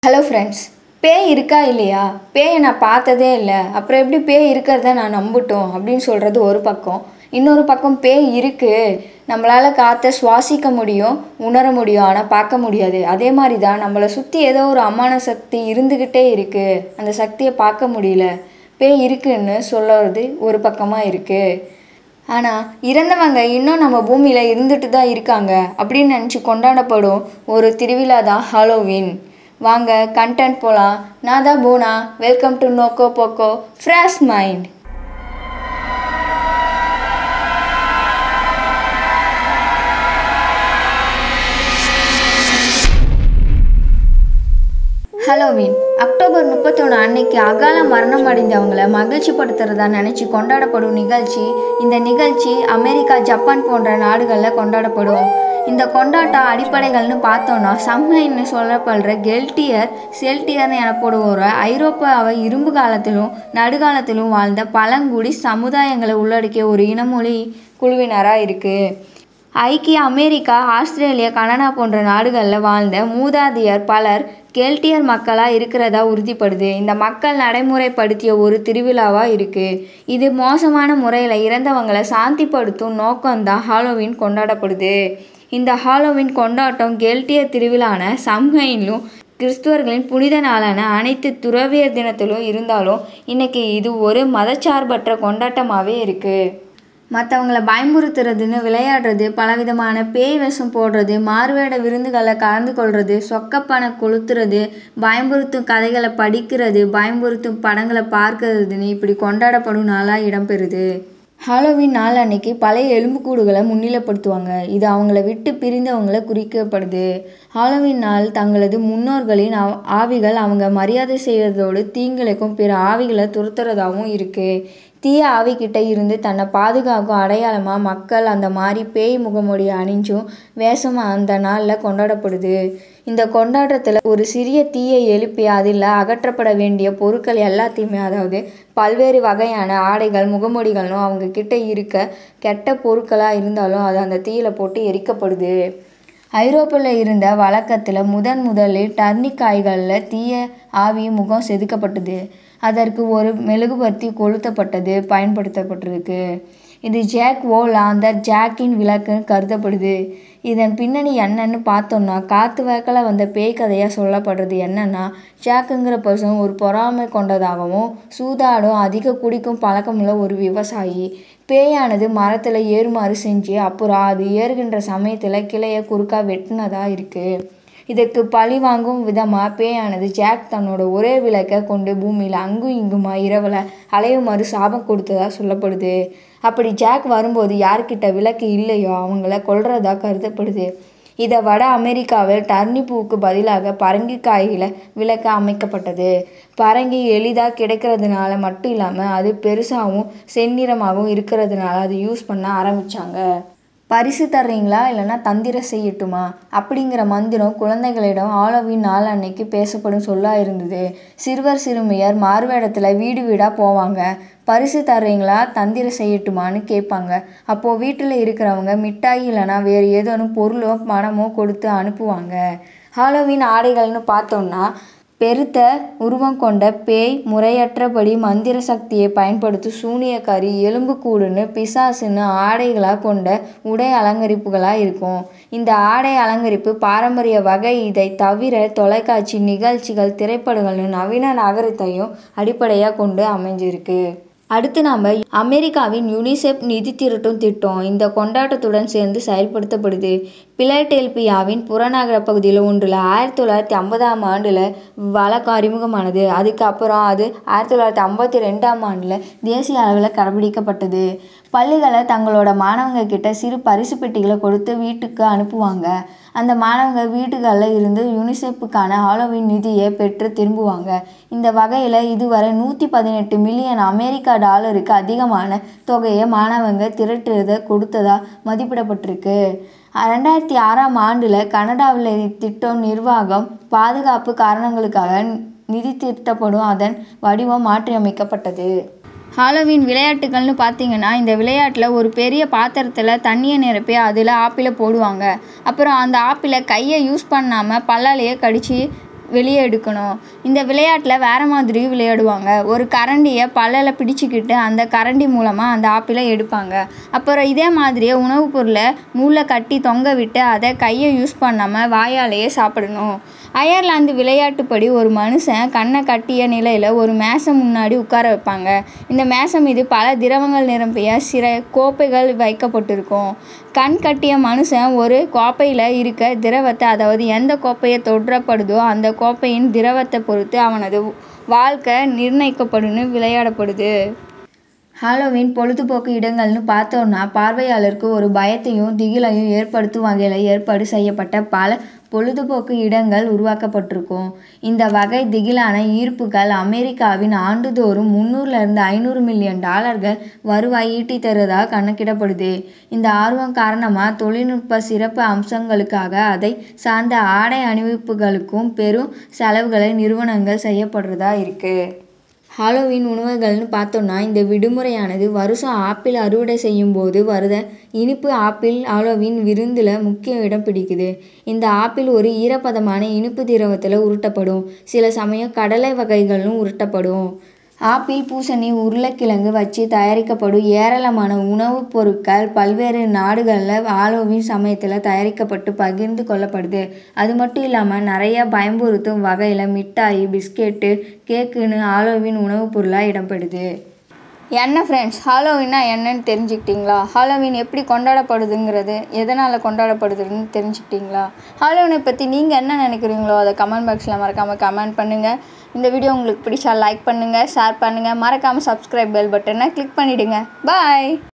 hello friends பேய் இருக்கா இல்லையா பேயை நான் பார்த்ததே இல்லை அப்புறம் எப்படி பேய் இருக்கிறத நான் நம்பட்டும் அப்படின்னு சொல்கிறது ஒரு பக்கம் இன்னொரு பக்கம் பேய் இருக்குது நம்மளால் காற்றை சுவாசிக்க முடியும் உணர முடியும் ஆனால் பார்க்க முடியாது அதே மாதிரி தான் நம்மளை சுற்றி ஏதோ ஒரு அமான சக்தி இருந்துக்கிட்டே இருக்குது அந்த சக்தியை பார்க்க முடியல பேய் இருக்குன்னு சொல்கிறது ஒரு பக்கமாக இருக்குது ஆனால் இறந்தவங்க இன்னும் நம்ம பூமியில் இருந்துட்டு தான் இருக்காங்க அப்படின்னு நினச்சி கொண்டாடப்படும் ஒரு திருவிழா தான் ஹாலோவின் வாங்க கண்டென்ட் போகலாம் நான் தான் பூனா வெல்கம் டு நோக்கோ போக்கோ ஃப்ரெஷ் மைண்ட் ஹலோவின் அக்டோபர் முப்பத்தொன்று அன்னைக்கு அகால மரணம் அடைந்தவங்களை மகிழ்ச்சி படுத்துறதா நினச்சி கொண்டாடப்படும் நிகழ்ச்சி இந்த நிகழ்ச்சி அமெரிக்கா ஜப்பான் போன்ற நாடுகளில் கொண்டாடப்படும் இந்த கொண்டாட்ட அடிப்படைகள்னு பார்த்தோன்னா சம்மைன்னு சொல்லப்படுற கெல்டியர் செல்டியர் எனப்படுவோர ஐரோப்பாவை இரும்பு காலத்திலும் நடுகாலத்திலும் வாழ்ந்த பழங்குடி சமுதாயங்களை உள்ளடக்கிய ஒரு இனமொழி குழுவினராக இருக்குது ஐக்கிய அமெரிக்கா ஆஸ்திரேலியா கனடா போன்ற நாடுகளில் வாழ்ந்த மூதாதையர் பலர் கெல்டியர் மக்களாக இருக்கிறதா உறுதிப்படுது இந்த மக்கள் நடைமுறைப்படுத்திய ஒரு திருவிழாவாக இருக்குது இது மோசமான முறையில் இறந்தவங்களை சாந்திப்படுத்தும் நோக்கம்தான் ஹாலோவின் கொண்டாடப்படுது இந்த ஹாலோவின் கொண்டாட்டம் கெல்டியர் திருவிழான சம்ஹைனிலும் கிறிஸ்துவர்களின் புனித நாளான அனைத்து துறவியர் தினத்திலும் இருந்தாலும் இன்னைக்கு இது ஒரு மதச்சார்பற்ற கொண்டாட்டமாகவே இருக்குது மற்றவங்கள பயமுறுத்துறதுன்னு விளையாடுறது பலவிதமான பேய் வேஷம் போடுறது மாறுவேட விருந்துகளில் கலந்து கொள்வது சொக்கப்பனை கொளுத்துறது பயமுறுத்தும் கதைகளை படிக்கிறது பயமுறுத்தும் படங்களை பார்க்கறதுன்னு இப்படி கொண்டாடப்படும் நாளாக இடம்பெறுது ஹாலோவின் நாள் அன்னைக்கு பழைய எலும்புக்கூடுகளை முன்னிலைப்படுத்துவாங்க இது அவங்கள விட்டு பிரிந்தவங்களை குறிக்கப்படுது ஹாலோவின் நாள் தங்களது முன்னோர்களின் ஆ- ஆவிகள் அவங்க மரியாதை செய்வதோடு தீங்கிழைக்கும் பிற ஆவிகளை துரத்துறதாகவும் இருக்குது தீய ஆவிக்கிட்ட இருந்து தன்னை பாதுகாக்கும் அடையாளமாக மக்கள் அந்த மாதிரி பேய் முகமுடி அணிஞ்சும் வேஷம் அந்த நாளில் கொண்டாடப்படுது இந்த கொண்டாட்டத்தில் ஒரு சிறிய தீயை எழுப்பி அதில் அகற்றப்பட வேண்டிய பொருட்கள் எல்லாத்தையுமே அதாவது பல்வேறு வகையான ஆடைகள் முகமூடிகளும் அவங்க கிட்ட இருக்க கெட்ட பொருட்களாக இருந்தாலும் அது அந்த தீயில போட்டு எரிக்கப்படுது ஐரோப்பாவில் இருந்த வழக்கத்தில் முதன் முதலில் டர்னிக்காய்களில் தீய ஆவி முகம் செதுக்கப்பட்டது அதற்கு ஒரு மெழுகுபர்த்தி கொளுத்தப்பட்டது பயன்படுத்தப்பட்டிருக்கு இது ஜாக் ஓ லாந்தர் ஜாக்கின் விளக்குன்னு கருதப்படுது இதன் பின்னணி என்னன்னு பார்த்தோம்னா காத்து வேக்கில் வந்த பேய் கதையாக சொல்லப்படுறது என்னன்னா ஜாக்குங்கிற பர்சன் ஒரு பொறாமை கொண்டதாகவும் சூதாடும் அதிக குடிக்கும் பழக்கமுள்ள ஒரு விவசாயி பேயானது மரத்தில் ஏறுமாறு செஞ்சு அப்புறம் அது ஏறுகின்ற சமயத்தில் கிளையை குறுக்கா வெட்டினதா இருக்குது இதற்கு பழி வாங்கும் விதமாக பேயானது ஜாக் தன்னோட ஒரே விளக்கை கொண்டு பூமியில் அங்கும் இங்குமா இரவில் அலையுமாறு சாபம் கொடுத்ததா சொல்லப்படுது அப்படி ஜாக் வரும்போது யார்கிட்ட விளக்கு இல்லையோ அவங்கள கொல்றதா கருதப்படுது இதை வட அமெரிக்காவில் டர்னிப்பூவுக்கு பதிலாக பரங்கிக்காய்களை விளக்க அமைக்கப்பட்டது பரங்கி எளிதாக கிடைக்கிறதுனால மட்டும் இல்லாமல் அது பெருசாகவும் செந்நிறமாகவும் இருக்கிறதுனால அது யூஸ் பண்ண ஆரம்பித்தாங்க பரிசு தர்றீங்களா இல்லைன்னா தந்திரம் செய்யட்டுமா அப்படிங்கிற மந்திரம் குழந்தைகளிடம் ஹாலோவின் நாள் அன்னைக்கு பேசப்படும் சொல்லாக இருந்தது சிறுவர் சிறுமியர் மாறுவேடத்தில் வீடு வீடாக போவாங்க பரிசு தர்றீங்களா தந்திரம் செய்யட்டுமான்னு கேட்பாங்க அப்போது வீட்டில் இருக்கிறவங்க மிட்டாய் இல்லைன்னா வேறு ஏதேனும் பொருளோ பணமோ கொடுத்து அனுப்புவாங்க ஹாலோவின் ஆடைகள்னு பார்த்தோம்னா பெருத்த உருவம் கொண்ட பேய் முறையற்றபடி மந்திர சக்தியை பயன்படுத்தும் சூனியக்காரி எலும்புக்கூடுன்னு பிசாசுன்னு ஆடைகளாக கொண்ட உடை அலங்கரிப்புகளாக இருக்கும் இந்த ஆடை அலங்கரிப்பு பாரம்பரிய வகை இதை தவிர தொலைக்காட்சி நிகழ்ச்சிகள் திரைப்படங்கள்னு நவீன நகரத்தையும் அடிப்படையாக கொண்டு அமைஞ்சிருக்கு அடுத்து நாம் அமெரிக்காவின் யுனிசெஃப் நிதி திரட்டும் திட்டம் இந்த கொண்டாட்டத்துடன் சேர்ந்து செயல்படுத்தப்படுது பிலடெல்பியாவின் புறநகர பகுதியில் ஒன்றில் ஆயிரத்தி தொள்ளாயிரத்தி ஐம்பதாம் ஆண்டில் வழக்கு அறிமுகமானது அதுக்கப்புறம் அது ஆயிரத்தி தொள்ளாயிரத்தி ஐம்பத்தி ரெண்டாம் ஆண்டில் தேசிய அளவில் கடைபிடிக்கப்பட்டது பள்ளிகளை தங்களோட மாணவங்க கிட்ட சிறு பரிசு பெட்டிகளை கொடுத்து வீட்டுக்கு அனுப்புவாங்க அந்த மாணவங்க வீட்டுகளில் இருந்து யுனிசெஃப்புக்கான ஹாலோவின் நிதியை பெற்று திரும்புவாங்க இந்த வகையில் இதுவரை நூற்றி பதினெட்டு மில்லியன் அமெரிக்கா டாலருக்கு அதிகமான தொகையை மாணவங்க திரட்டுறதை கொடுத்ததா மதிப்பிடப்பட்டிருக்கு ரெண்டாயிரத்தி ஆறாம் ஆண்டில் கனடாவில் இத்திட்டம் நிர்வாகம் பாதுகாப்பு காரணங்களுக்காக நிதி திட்டப்படும் அதன் வடிவம் மாற்றியமைக்கப்பட்டது ஹாலோவின் விளையாட்டுகள்னு பார்த்தீங்கன்னா இந்த விளையாட்டில் ஒரு பெரிய பாத்திரத்தில் தண்ணியை நிரப்பி அதில் ஆப்பிளை போடுவாங்க அப்புறம் அந்த ஆப்பிளை கையை யூஸ் பண்ணாமல் பல்லாலேயே கடித்து வெளியே எடுக்கணும் இந்த விளையாட்டில் வேறு மாதிரி விளையாடுவாங்க ஒரு கரண்டியை பல்லில் பிடிச்சிக்கிட்டு அந்த கரண்டி மூலமாக அந்த ஆப்பிளை எடுப்பாங்க அப்புறம் இதே மாதிரியே உணவுப் பொருளை மூளை கட்டி தொங்க விட்டு அதை கையை யூஸ் பண்ணாமல் வாயாலேயே சாப்பிடணும் அயர்லாந்து விளையாட்டுப்படி ஒரு மனுஷன் கண்ணை கட்டிய நிலையில் ஒரு மேசை முன்னாடி உட்கார வைப்பாங்க இந்த மேசை மீது பல திரவங்கள் நிரம்பிய சில கோப்பைகள் வைக்கப்பட்டிருக்கும் கண் கட்டிய மனுஷன் ஒரு கோப்பையில் இருக்க திரவத்தை அதாவது எந்த கோப்பையை தொடுறப்படுதோ அந்த கோப்பையின் திரவத்தை பொறுத்து அவனது வாழ்க்கை நிர்ணயிக்கப்படும்னு விளையாடப்படுது ஹாலோவீன் பொழுதுபோக்கு இடங்கள்னு பார்த்தோன்னா பார்வையாளருக்கு ஒரு பயத்தையும் திகிலையும் ஏற்படுத்தும் வகையில் ஏற்பாடு செய்யப்பட்ட பல பொழுதுபோக்கு இடங்கள் உருவாக்கப்பட்டிருக்கும் இந்த வகை திகிலான ஈர்ப்புகள் அமெரிக்காவின் ஆண்டுதோறும் முந்நூறுலேருந்து ஐநூறு மில்லியன் டாலர்கள் வருவாய் ஈட்டி தருவதாக கணக்கிடப்படுது இந்த ஆர்வம் காரணமாக தொழில்நுட்ப சிறப்பு அம்சங்களுக்காக அதை சார்ந்த ஆடை அணிவிப்புகளுக்கும் பெரும் செலவுகளை நிறுவனங்கள் செய்யப்படுறதா இருக்குது ஹாலோவீன் உணவுகள்னு பார்த்தோன்னா இந்த விடுமுறையானது வருஷம் ஆப்பிள் அறுவடை செய்யும் போது வருத இனிப்பு ஆப்பிள் ஹாலோவீன் விருந்தில் முக்கிய இடம் பிடிக்குது இந்த ஆப்பிள் ஒரு ஈரப்பதமான இனிப்பு திரவத்தில் உருட்டப்படும் சில சமயம் கடலை வகைகளும் உருட்டப்படும் ஆப்பிள் பூசணி உருளைக்கிழங்கு வச்சு தயாரிக்கப்படும் ஏராளமான உணவுப் பொருட்கள் பல்வேறு நாடுகளில் ஹாலோவீன் சமயத்தில் தயாரிக்கப்பட்டு பகிர்ந்து கொள்ளப்படுது அது மட்டும் இல்லாமல் நிறைய பயம்புறுத்தும் வகையில் மிட்டாய் பிஸ்கெட்டு கேக்குன்னு ஹாலோவீன் உணவுப் பொருளாக இடம்பெறுது என்ன ஃப்ரெண்ட்ஸ் ஹாலோவீன்னா என்னன்னு தெரிஞ்சுக்கிட்டீங்களா ஹாலோவீன் எப்படி கொண்டாடப்படுதுங்கிறது எதனால் கொண்டாடப்படுதுன்னு தெரிஞ்சுக்கிட்டீங்களா ஹாலோவீனை பற்றி நீங்கள் என்ன நினைக்கிறீங்களோ அதை கமெண்ட் பாக்ஸில் மறக்காமல் கமெண்ட் பண்ணுங்கள் இந்த வீடியோ உங்களுக்கு பிடிச்சா லைக் பண்ணுங்கள் ஷேர் பண்ணுங்கள் மறக்காமல் சப்ஸ்கிரைப் பெல் பட்டனை கிளிக் பண்ணிவிடுங்க பாய்